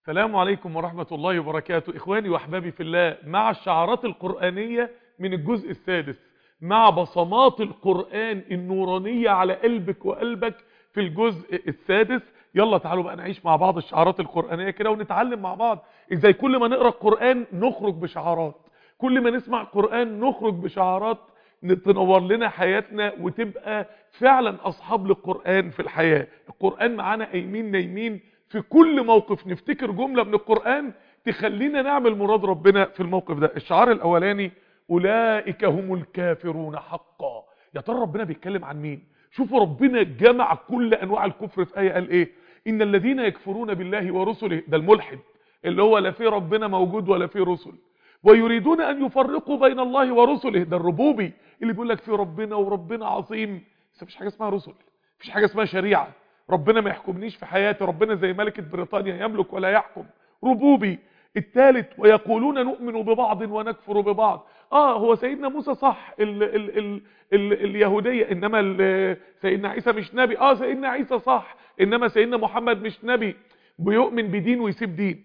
السلام عليكم ورحمة الله وبركاته إخواني وأحبابي في الله مع الشعارات القرآنية من الجزء السادس مع بصمات القرآن النورانية على قلبك وقلبك في الجزء السادس يلا تعالوا بقى نعيش مع بعض الشعارات القرآنية كده ونتعلم مع بعض ازاي كل ما نقرأ القرآن نخرج بشعارات كل ما نسمع القرآن نخرج بشعارات تنور لنا حياتنا وتبقى فعلا أصحاب للقرآن في الحياة القرآن معانا قايمين نايمين في كل موقف نفتكر جملة من القرآن تخلينا نعمل مراد ربنا في الموقف ده الشعار الأولاني أولئك هم الكافرون حقا يا ترى ربنا بيتكلم عن مين شوفوا ربنا جمع كل أنواع الكفر في آية قال إيه إن الذين يكفرون بالله ورسله ده الملحد اللي هو لا في ربنا موجود ولا في رسل ويريدون أن يفرقوا بين الله ورسله ده الربوبي اللي بيقول لك في ربنا وربنا عظيم بس مفيش حاجة اسمها رسل مفيش حاجة اسمها شريعة ربنا ما يحكمنيش في حياتي ربنا زي ملكة بريطانيا يملك ولا يحكم ربوبي الثالث ويقولون نؤمن ببعض ونكفر ببعض اه هو سيدنا موسى صح ال ال ال ال اليهودية انما ال سيدنا عيسى مش نبي اه سيدنا عيسى صح انما سيدنا محمد مش نبي بيؤمن بدين ويسيب دين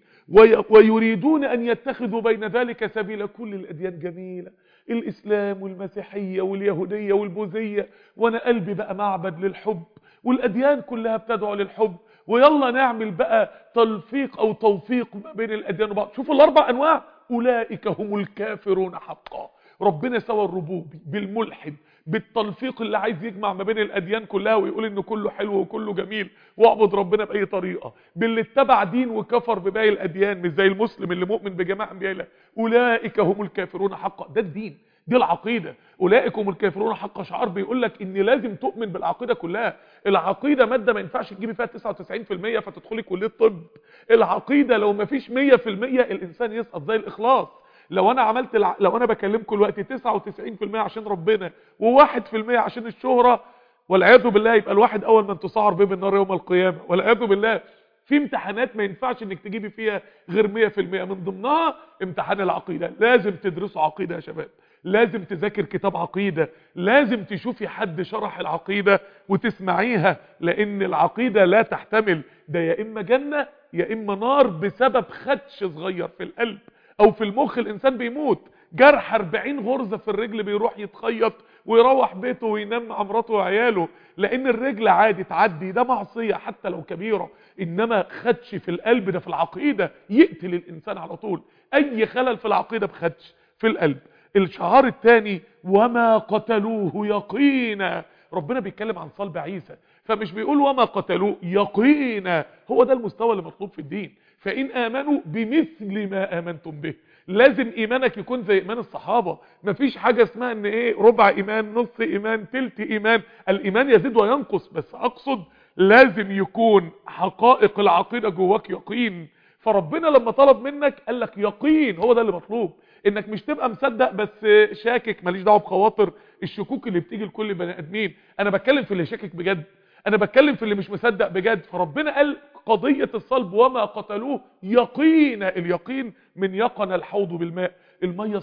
ويريدون ان يتخذوا بين ذلك سبيل كل الاديان جميلة الاسلام والمسيحية واليهودية والبوذية وانا قلبي بقى معبد للحب والاديان كلها بتدعو للحب ويلا نعمل بقى تلفيق او توفيق ما بين الاديان وبعض شوفوا الاربع انواع اولئك هم الكافرون حقا ربنا سوى الربوبي بالملحد بالتلفيق اللي عايز يجمع ما بين الاديان كلها ويقول ان كله حلو وكله جميل واعبد ربنا باي طريقه باللي اتبع دين وكفر بباقي الاديان مش زي المسلم اللي مؤمن بجماعه انبياء الله اولئك هم الكافرون حقا ده الدين دي العقيدة أولئك هم الكافرون حق شعار بيقول لك إن لازم تؤمن بالعقيدة كلها العقيدة مادة ما ينفعش تجيبي فيها 99% فتدخلي كلية طب العقيدة لو ما فيش 100% الإنسان يسقط زي الإخلاص لو أنا عملت الع... لو أنا بكلمكم الوقت 99% عشان ربنا و1% عشان الشهرة والعياذ بالله يبقى الواحد أول من تسعر به بالنار يوم القيامة والعياذ بالله في امتحانات ما ينفعش انك تجيبي فيها غير 100% من ضمنها امتحان العقيدة لازم تدرسوا عقيدة يا شباب لازم تذاكر كتاب عقيدة لازم تشوفي حد شرح العقيدة وتسمعيها لان العقيدة لا تحتمل ده يا اما جنة يا اما نار بسبب خدش صغير في القلب او في المخ الانسان بيموت جرح 40 غرزة في الرجل بيروح يتخيط ويروح بيته وينام مع مراته وعياله لان الرجل عادي تعدي ده معصية حتى لو كبيرة انما خدش في القلب ده في العقيدة يقتل الانسان على طول اي خلل في العقيدة بخدش في القلب الشعار الثاني وما قتلوه يقينا ربنا بيتكلم عن صلب عيسى فمش بيقول وما قتلوه يقينا هو ده المستوى اللي مطلوب في الدين فإن آمنوا بمثل ما آمنتم به لازم إيمانك يكون زي إيمان الصحابة مفيش حاجة اسمها ان ايه ربع إيمان نص إيمان تلت إيمان الإيمان يزيد وينقص بس أقصد لازم يكون حقائق العقيدة جواك يقين فربنا لما طلب منك قال لك يقين هو ده اللي مطلوب انك مش تبقى مصدق بس شاكك ماليش دعوه بخواطر الشكوك اللي بتيجي لكل بني ادمين انا بتكلم في اللي شاكك بجد انا بتكلم في اللي مش مصدق بجد فربنا قال قضيه الصلب وما قتلوه يقين اليقين من يقن الحوض بالماء الميه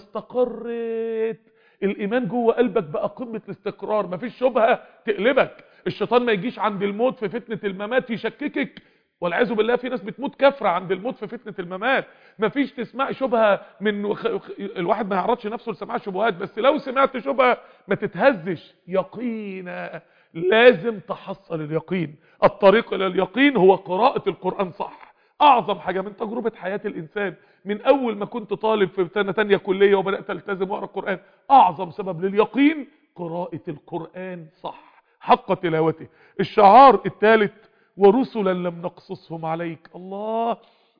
استقرت الايمان جوه قلبك بقى قمه الاستقرار مفيش شبهه تقلبك الشيطان ما يجيش عند الموت في فتنه الممات يشككك والعياذ بالله في ناس بتموت كفرة عند الموت في فتنة الممات مفيش تسمعي شبهة من وخ... الواحد ما يعرضش نفسه لسماع شبهات بس لو سمعت شبهة ما تتهزش يقينا لازم تحصل اليقين الطريق الى اليقين هو قراءة القرآن صح اعظم حاجة من تجربة حياة الانسان من اول ما كنت طالب في سنة تانية كلية وبدأت التزم واقرا القرآن اعظم سبب لليقين قراءة القرآن صح حق تلاوته الشعار الثالث ورسلا لم نقصصهم عليك الله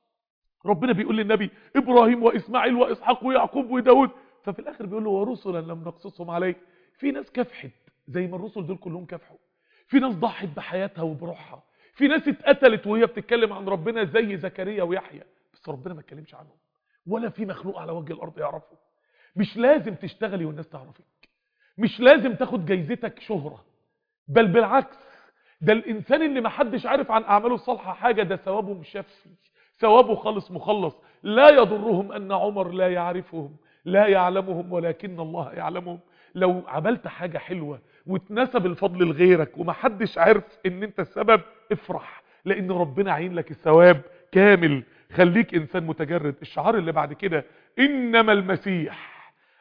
ربنا بيقول للنبي ابراهيم واسماعيل واسحاق ويعقوب وداود ففي الاخر بيقول له ورسلا لم نقصصهم عليك في ناس كفحت زي ما الرسل دول كلهم كفحوا في ناس ضحت بحياتها وبروحها في ناس اتقتلت وهي بتتكلم عن ربنا زي زكريا ويحيى بس ربنا ما اتكلمش عنهم ولا في مخلوق على وجه الارض يعرفه مش لازم تشتغلي والناس تعرفك مش لازم تاخد جايزتك شهرة بل بالعكس ده الانسان اللي ما حدش عارف عن اعماله الصالحه حاجه ده ثوابه مشفي ثوابه خالص مخلص لا يضرهم ان عمر لا يعرفهم لا يعلمهم ولكن الله يعلمهم لو عملت حاجه حلوه واتنسب الفضل لغيرك وما حدش عارف ان انت السبب افرح لان ربنا عين لك الثواب كامل خليك انسان متجرد الشعار اللي بعد كده انما المسيح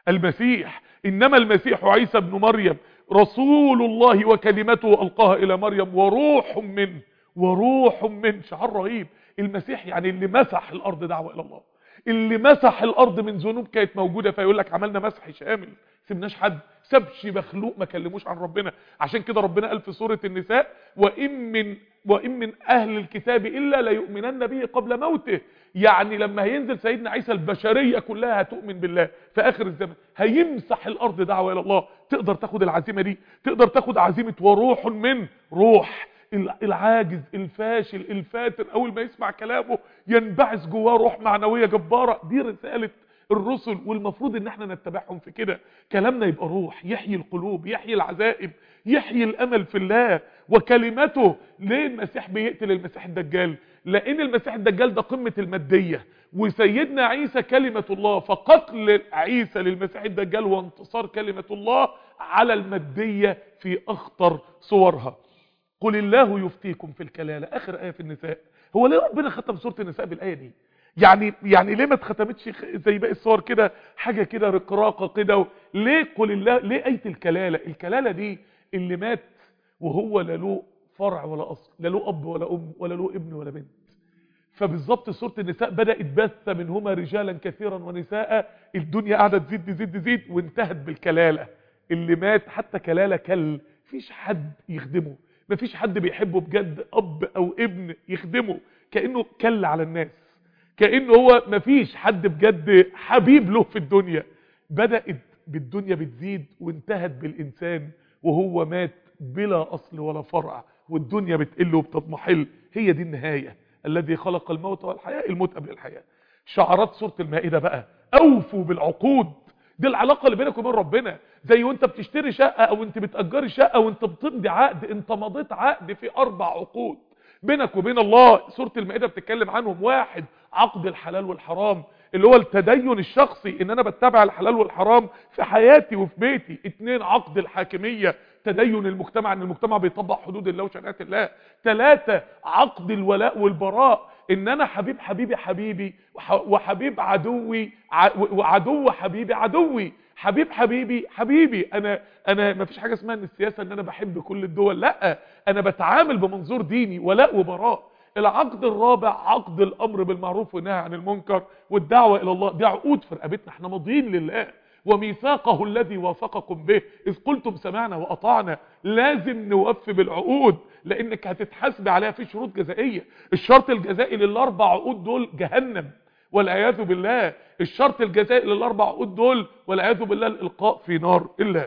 المسيح انما المسيح عيسى ابن مريم رسول الله وكلمته القاها الى مريم وروح منه وروح من شعار رهيب المسيح يعني اللي مسح الارض دعوه الى الله اللي مسح الارض من ذنوب كانت موجوده فيقول لك عملنا مسح شامل سيبناش حد سبش مخلوق ما كلموش عن ربنا عشان كده ربنا قال في سوره النساء وان من وان من اهل الكتاب الا ليؤمنن به قبل موته يعني لما هينزل سيدنا عيسى البشريه كلها هتؤمن بالله في اخر الزمن هيمسح الارض دعوه الى الله تقدر تاخد العزيمه دي تقدر تاخد عزيمه وروح من روح العاجز الفاشل الفاتر اول ما يسمع كلامه ينبعث جواه روح معنويه جباره دي رساله الرسل والمفروض ان احنا نتبعهم في كده كلامنا يبقى روح يحيي القلوب يحيي العزائم يحيي الامل في الله وكلمته ليه المسيح بيقتل المسيح الدجال لان المسيح الدجال ده قمه الماديه وسيدنا عيسى كلمه الله فقتل عيسى للمسيح الدجال وانتصار كلمه الله على الماديه في اخطر صورها قل الله يفتيكم في الكلاله اخر ايه في النساء هو ليه ربنا ختم سوره النساء بالايه دي يعني يعني ليه ما اتختمتش زي باقي الصور كده حاجه كده رقراقه كده ليه قل الله ليه ايه الكلاله الكلاله دي اللي مات وهو لا له فرع ولا اصل لا له اب ولا ام ولا له ابن ولا بنت فبالظبط سوره النساء بدات بث منهما رجالا كثيرا ونساء الدنيا قاعده تزيد تزيد تزيد وانتهت بالكلاله اللي مات حتى كلاله كل مفيش حد يخدمه مفيش حد بيحبه بجد اب او ابن يخدمه كانه كل على الناس كانه هو مفيش حد بجد حبيب له في الدنيا بدات بالدنيا بتزيد وانتهت بالانسان وهو مات بلا اصل ولا فرع والدنيا بتقل وبتضمحل هي دي النهايه الذي خلق الموت والحياه الموت قبل الحياه شعارات سوره المائده بقى اوفوا بالعقود دي العلاقه اللي بينك وبين ربنا زي وانت بتشتري شقه او انت بتاجري شقه وانت بتمضي عقد انت مضيت عقد في اربع عقود بينك وبين الله سوره المائده بتتكلم عنهم واحد عقد الحلال والحرام اللي هو التدين الشخصي ان انا بتبع الحلال والحرام في حياتي وفي بيتي اتنين عقد الحاكميه تدين المجتمع ان المجتمع بيطبق حدود الله وشريعه الله ثلاثة عقد الولاء والبراء ان انا حبيب حبيبي حبيبي وحبيب عدوي وعدو حبيبي عدوي حبيب حبيبي حبيبي انا انا ما فيش حاجه اسمها ان السياسه ان انا بحب كل الدول لا انا بتعامل بمنظور ديني ولاء وبراء العقد الرابع عقد الامر بالمعروف والنهي عن المنكر والدعوه الى الله دي عقود في رقبتنا احنا ماضيين لله وميثاقه الذي واثقكم به اذ قلتم سمعنا واطعنا لازم نوفي بالعقود لانك هتتحاسب عليها في شروط جزائيه الشرط الجزائي للاربع عقود دول جهنم والعياذ بالله الشرط الجزائي للاربع عقود دول والعياذ بالله الالقاء في نار الله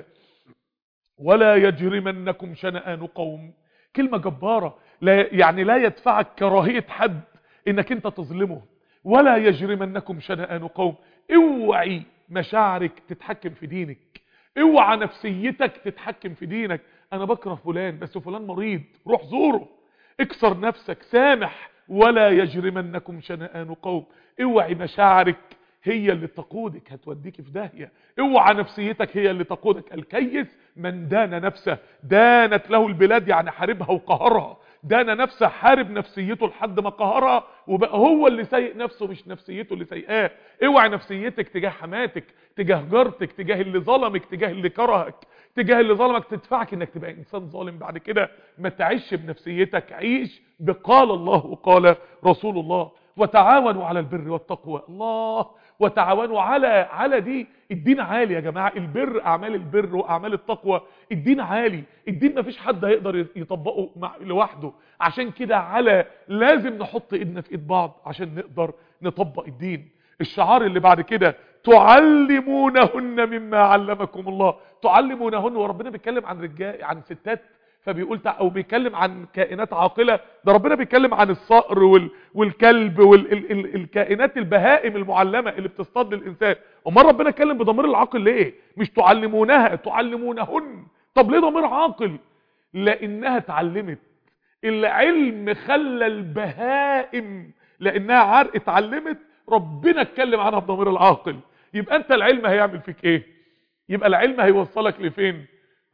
ولا يجرمنكم شنآن قوم كلمه جباره لا يعني لا يدفعك كراهيه حد انك انت تظلمه ولا يجرمنكم شنآن قوم اوعي مشاعرك تتحكم في دينك اوعى نفسيتك تتحكم في دينك انا بكره فلان بس فلان مريض روح زوره اكسر نفسك سامح ولا يجرمنكم شنآن قوم اوعي مشاعرك هي اللي تقودك هتوديك في داهية اوعى نفسيتك هي اللي تقودك الكيس من دان نفسه دانت له البلاد يعني حاربها وقهرها دان نفسه حارب نفسيته لحد ما قهرها وبقى هو اللي سيء نفسه مش نفسيته اللي سيئاه اوعى نفسيتك تجاه حماتك تجاه جارتك تجاه اللي ظلمك تجاه اللي كرهك تجاه اللي ظلمك تدفعك انك تبقى انسان ظالم بعد كده ما تعيش بنفسيتك عيش بقال الله وقال رسول الله وتعاونوا على البر والتقوى الله وتعاونوا على على دي الدين عالي يا جماعه البر اعمال البر واعمال التقوى الدين عالي الدين ما فيش حد هيقدر يطبقه مع لوحده عشان كده على لازم نحط ايدنا في ايد بعض عشان نقدر نطبق الدين الشعار اللي بعد كده تعلمونهن مما علمكم الله تعلمونهن وربنا بيتكلم عن رجال عن ستات فبيقول تع... او بيتكلم عن كائنات عاقله ده ربنا بيتكلم عن الصقر وال... والكلب والكائنات وال... البهائم المعلمه اللي بتصطاد الانسان امال ربنا اتكلم بضمير العاقل ليه مش تعلمونها تعلمونهن طب ليه ضمير عاقل لانها اتعلمت العلم خلى البهائم لانها عرق اتعلمت ربنا اتكلم عنها بضمير العاقل يبقى انت العلم هيعمل فيك ايه يبقى العلم هيوصلك لفين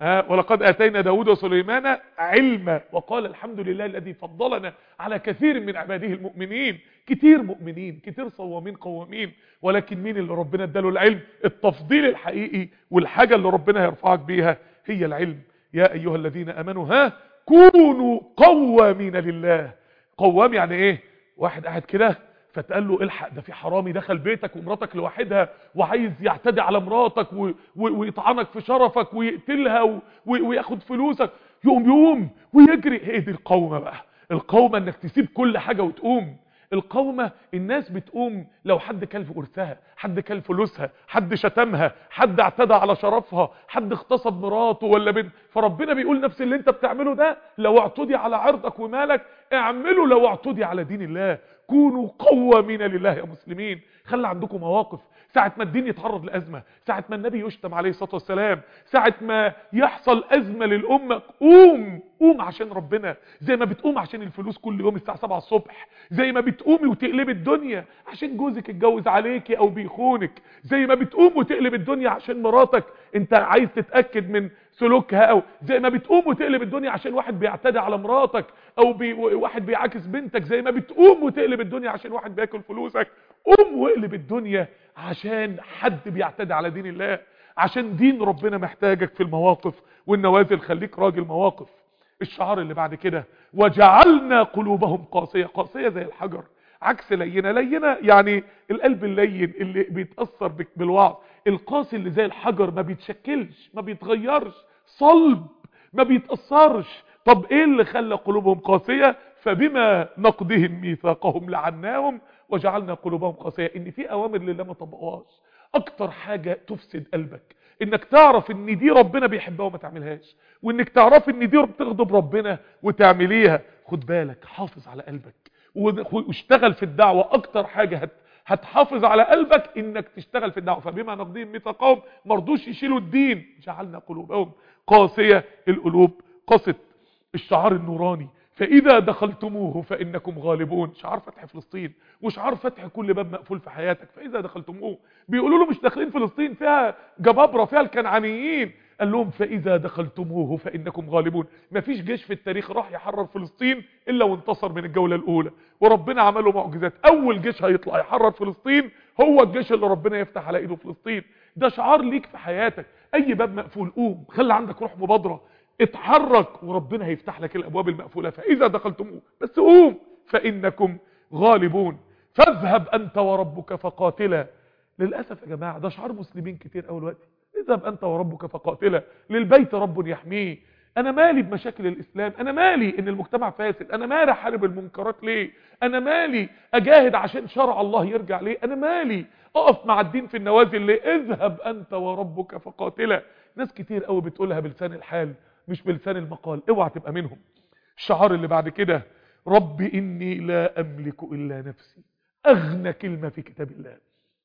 ها ولقد اتينا داود وسليمان علما وقال الحمد لله الذي فضلنا على كثير من عباده المؤمنين كتير مؤمنين كتير صوامين قوامين ولكن مين اللي ربنا اداله العلم التفضيل الحقيقي والحاجة اللي ربنا هيرفعك بيها هي العلم يا ايها الذين امنوا ها كونوا قوامين لله قوام يعني ايه واحد قاعد كده فتقال له الحق ده في حرامي دخل بيتك ومراتك لوحدها وعايز يعتدي على مراتك و... و... ويطعنك في شرفك ويقتلها و... و... وياخد فلوسك يقوم يقوم ويجري هي دي القومة بقى القومة انك تسيب كل حاجة وتقوم القومة الناس بتقوم لو حد كل في ورثها حد كل فلوسها حد شتمها حد اعتدى على شرفها حد اغتصب مراته ولا بنت فربنا بيقول نفس اللي انت بتعمله ده لو اعتدي على عرضك ومالك اعمله لو اعتدي على دين الله كونوا قوامين لله يا مسلمين خلي عندكم مواقف ساعة ما الدين يتعرض لأزمة ساعة ما النبي يشتم عليه الصلاة والسلام ساعة ما يحصل أزمة للأمة قوم قوم عشان ربنا زي ما بتقوم عشان الفلوس كل يوم الساعة 7 الصبح زي ما بتقومي وتقلبي الدنيا عشان جوزك اتجوز عليكي او بيخونك زي ما بتقوم وتقلب الدنيا عشان مراتك انت عايز تتأكد من سلوكها او زي ما بتقوم وتقلب الدنيا عشان واحد بيعتدي على مراتك او بي واحد بيعاكس بنتك زي ما بتقوم وتقلب الدنيا عشان واحد بياكل فلوسك قوم واقلب الدنيا عشان حد بيعتدي على دين الله عشان دين ربنا محتاجك في المواقف والنوازل خليك راجل مواقف الشعار اللي بعد كده وجعلنا قلوبهم قاسية قاسية زي الحجر عكس لينة لينة يعني القلب اللين اللي بيتأثر بك بالوعظ القاسي اللي زي الحجر ما بيتشكلش ما بيتغيرش صلب ما بيتأثرش طب ايه اللي خلى قلوبهم قاسية فبما نقضهم ميثاقهم لعناهم وجعلنا قلوبهم قاسية ان في اوامر لله ما طبقوهاش اكتر حاجة تفسد قلبك انك تعرف ان دي ربنا بيحبها وما تعملهاش وانك تعرف ان دي بتغضب ربنا وتعمليها خد بالك حافظ على قلبك واشتغل في الدعوة اكتر حاجة هت هتحافظ على قلبك انك تشتغل في الدعوة فبما نقضيهم ميثاقهم مرضوش يشيلوا الدين جعلنا قلوبهم قاسية القلوب قست الشعار النوراني فإذا دخلتموه فإنكم غالبون شعار فتح فلسطين وشعار فتح كل باب مقفول في حياتك فإذا دخلتموه بيقولوا له مش داخلين فلسطين فيها جبابرة فيها الكنعانيين قال لهم فإذا دخلتموه فإنكم غالبون مفيش جيش في التاريخ راح يحرر فلسطين إلا وانتصر من الجولة الأولى وربنا عمل له معجزات أول جيش هيطلع يحرر فلسطين هو الجيش اللي ربنا يفتح على إيده فلسطين ده شعار ليك في حياتك أي باب مقفول قوم خلي عندك روح مبادرة اتحرك وربنا هيفتح لك الابواب المقفولة فاذا دخلتموه بس قوم فانكم غالبون فاذهب انت وربك فقاتلا للاسف يا جماعة ده شعار مسلمين كتير اول وقت اذهب انت وربك فقاتلا للبيت رب يحميه انا مالي بمشاكل الاسلام انا مالي ان المجتمع فاسد انا مالي احارب المنكرات ليه انا مالي اجاهد عشان شرع الله يرجع ليه انا مالي اقف مع الدين في النوازل ليه اذهب انت وربك فقاتلا ناس كتير قوي بتقولها بلسان الحال مش بلسان المقال اوعى تبقى منهم الشعار اللي بعد كده رب اني لا املك الا نفسي اغنى كلمة في كتاب الله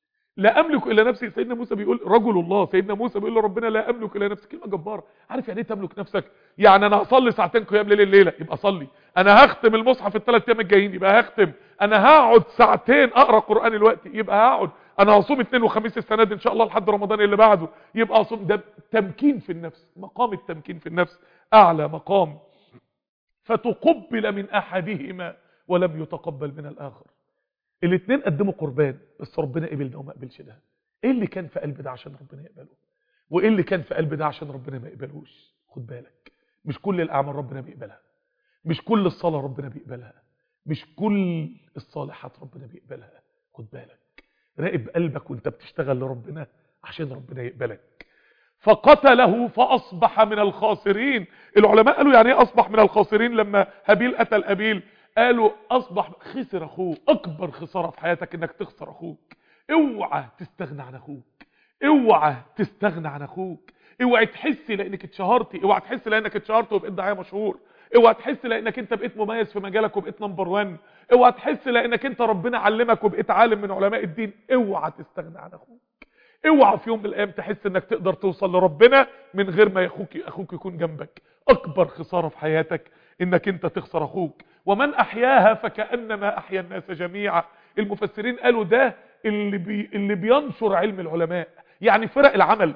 لا املك الا نفسي سيدنا موسى بيقول رجل الله سيدنا موسى بيقول لربنا لا املك الا نفسي كلمه جباره عارف يعني ايه تملك نفسك يعني انا هصلي ساعتين قيام ليل الليله يبقى صلي انا هختم المصحف الثلاث ايام الجايين يبقى هختم انا هقعد ساعتين اقرا قران الوقت يبقى هقعد انا هصوم اثنين وخميس السنه دي ان شاء الله لحد رمضان اللي بعده يبقى اصوم ده تمكين في النفس مقام التمكين في النفس اعلى مقام فتقبل من احدهما ولم يتقبل من الاخر الاثنين قدموا قربان بس ربنا قبل ده وما قبلش ده ايه اللي كان في قلب ده عشان ربنا يقبله وايه اللي كان في قلب ده عشان ربنا ما يقبلوش خد بالك مش كل الاعمال ربنا بيقبلها مش كل الصلاه ربنا بيقبلها مش كل الصالحات ربنا بيقبلها خد بالك راقب قلبك وانت بتشتغل لربنا عشان ربنا يقبلك فقتله فاصبح من الخاسرين العلماء قالوا يعني ايه اصبح من الخاسرين لما هابيل قتل ابيل قالوا اصبح خسر اخوه اكبر خسارة في حياتك انك تخسر اخوك اوعى تستغنى عن اخوك اوعى تستغنى عن اخوك اوعى تحسي لانك اتشهرتي اوعى تحسي لانك اتشهرت وبقيت داعيه مشهور اوعى تحس لانك انت بقيت مميز في مجالك وبقيت نمبر 1 اوعى تحس لانك انت ربنا علمك وبقيت عالم من علماء الدين اوعى تستغنى عن اخوك اوعى في يوم من الايام تحس انك تقدر توصل لربنا من غير ما اخوك اخوك يكون جنبك اكبر خساره في حياتك انك انت تخسر اخوك ومن احياها فكانما احيا الناس جميعا المفسرين قالوا ده اللي بي اللي بينشر علم العلماء يعني فرق العمل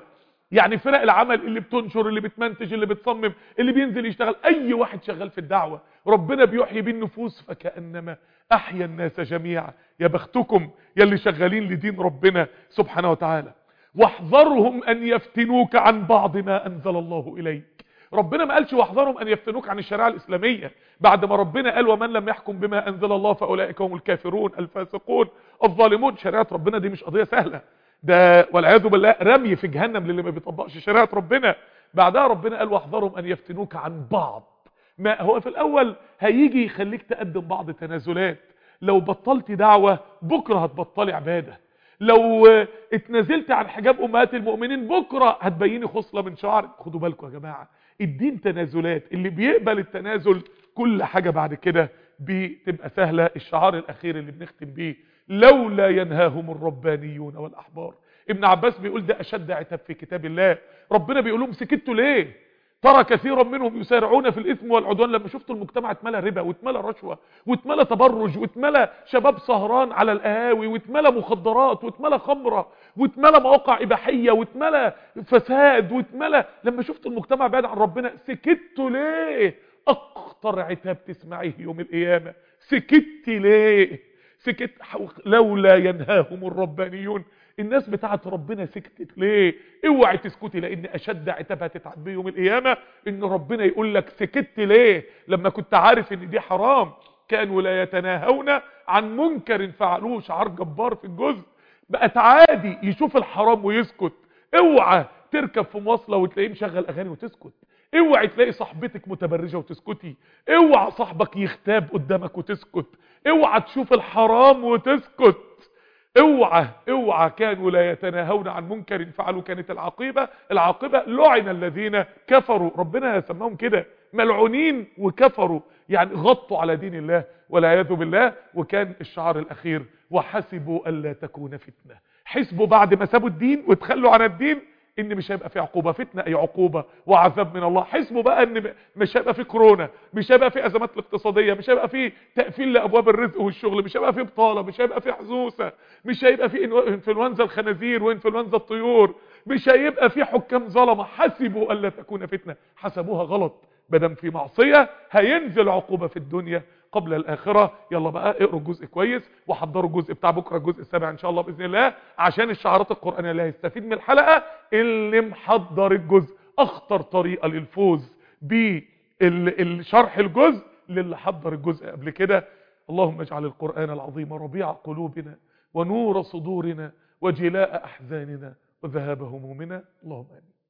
يعني فرق العمل اللي بتنشر اللي بتمنتج اللي بتصمم اللي بينزل يشتغل اي واحد شغال في الدعوة ربنا بيحيي بيه النفوس فكأنما احيا الناس جميعا يا بختكم يا اللي شغالين لدين ربنا سبحانه وتعالى واحذرهم ان يفتنوك عن بعض ما انزل الله اليك ربنا ما قالش واحذرهم ان يفتنوك عن الشريعه الاسلاميه بعد ما ربنا قال ومن لم يحكم بما انزل الله فاولئك هم الكافرون الفاسقون الظالمون شريعه ربنا دي مش قضيه سهله ده والعياذ بالله رمي في جهنم للي ما بيطبقش شريعه ربنا بعدها ربنا قال واحذرهم ان يفتنوك عن بعض ما هو في الاول هيجي يخليك تقدم بعض التنازلات لو بطلت دعوه بكره هتبطلي عباده لو اتنازلت عن حجاب امهات المؤمنين بكره هتبيني خصله من شعرك خدوا بالكم يا جماعه الدين تنازلات اللي بيقبل التنازل كل حاجه بعد كده بتبقى سهله الشعار الاخير اللي بنختم بيه لولا ينهاهم الربانيون والاحبار ابن عباس بيقول ده اشد عتاب في كتاب الله ربنا بيقول لهم سكتوا ليه ترى كثيرا منهم يسارعون في الاثم والعدوان لما شفتوا المجتمع اتملى ربا واتملى رشوه واتملى تبرج واتملى شباب سهران على القهاوي واتملى مخدرات واتملى خمره واتملى مواقع اباحيه واتملى فساد واتملى لما شفتوا المجتمع بعيد عن ربنا سكتوا ليه اخطر عتاب تسمعيه يوم القيامه سكت ليه سكت لولا ينهاهم الربانيون الناس بتاعت ربنا سكتت ليه اوعي تسكتي لان اشد عتاب هتتعب بيه يوم القيامه ان ربنا يقول لك سكت ليه لما كنت عارف ان دي حرام كانوا لا يتناهون عن منكر فعلوه شعار جبار في الجزء بقت عادي يشوف الحرام ويسكت اوعى تركب في مواصله وتلاقيه مشغل اغاني وتسكت اوعي تلاقي صاحبتك متبرجه وتسكتي اوعى صاحبك يغتاب قدامك وتسكت اوعى تشوف الحرام وتسكت اوعى اوعى كانوا لا يتناهون عن منكر فعلوا كانت العاقبه العاقبه لعن الذين كفروا ربنا سماهم كده ملعونين وكفروا يعني غطوا على دين الله والعياذ بالله وكان الشعار الاخير وحسبوا الا تكون فتنه حسبوا بعد ما سابوا الدين وتخلوا عن الدين ان مش هيبقى في عقوبة فتنة اي عقوبة وعذاب من الله حسبوا بقى ان مش هيبقى في كورونا مش هيبقى في ازمات الاقتصادية مش هيبقى في تقفيل لابواب الرزق والشغل مش هيبقى في بطالة مش هيبقى في حزوسة مش هيبقى في انفلونزا الخنازير وانفلونزا الطيور مش هيبقى في حكام ظلمة حسبوا الا تكون فتنة حسبوها غلط بدم في معصية هينزل عقوبة في الدنيا قبل الآخرة يلا بقى اقروا الجزء كويس وحضروا الجزء بتاع بكرة الجزء السابع إن شاء الله بإذن الله عشان الشعارات القرآنية اللي هيستفيد من الحلقة اللي محضر الجزء أخطر طريقة للفوز بالشرح الجزء للي حضر الجزء قبل كده اللهم اجعل القرآن العظيم ربيع قلوبنا ونور صدورنا وجلاء أحزاننا وذهاب همومنا اللهم آمين